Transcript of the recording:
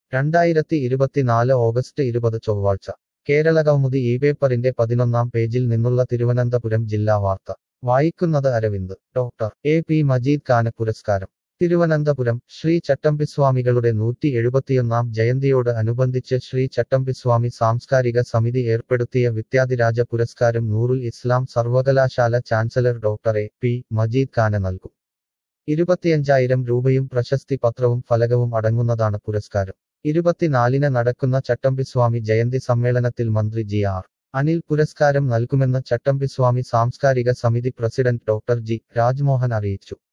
രണ്ടായിരത്തി ഇരുപത്തിനാല് ഓഗസ്റ്റ് ഇരുപത് ചൊവ്വാഴ്ച കേരളകൗമുദി ഈ പേപ്പറിന്റെ പതിനൊന്നാം പേജിൽ നിന്നുള്ള തിരുവനന്തപുരം ജില്ലാ വാർത്ത വായിക്കുന്നത് Aravind doctor A P Majeed ഖാന് പുരസ്കാരം തിരുവനന്തപുരം ശ്രീ ചട്ടമ്പിസ്വാമികളുടെ നൂറ്റി എഴുപത്തിയൊന്നാം ജയന്തിയോട് അനുബന്ധിച്ച് ശ്രീ ചട്ടമ്പിസ്വാമി സാംസ്കാരിക സമിതി ഏർപ്പെടുത്തിയ വിദ്യാധിരാജ പുരസ്കാരം നൂറുൽ ഇസ്ലാം സർവകലാശാല chancellor doctor A P Majeed ഖാന് നൽകും ഇരുപത്തിയഞ്ചായിരം രൂപയും പ്രശസ്തി പത്രവും ഫലകവും അടങ്ങുന്നതാണ് പുരസ്കാരം ഇരുപത്തിനാലിന് നടക്കുന്ന ചട്ടമ്പിസ്വാമി ജയന്തി സമ്മേളനത്തിൽ മന്ത്രി ജി ആർ അനിൽ പുരസ്കാരം നൽകുമെന്ന് ചട്ടമ്പിസ്വാമി സാംസ്കാരിക സമിതി പ്രസിഡന്റ് ഡോക്ടർ ജി രാജ്മോഹൻ അറിയിച്ചു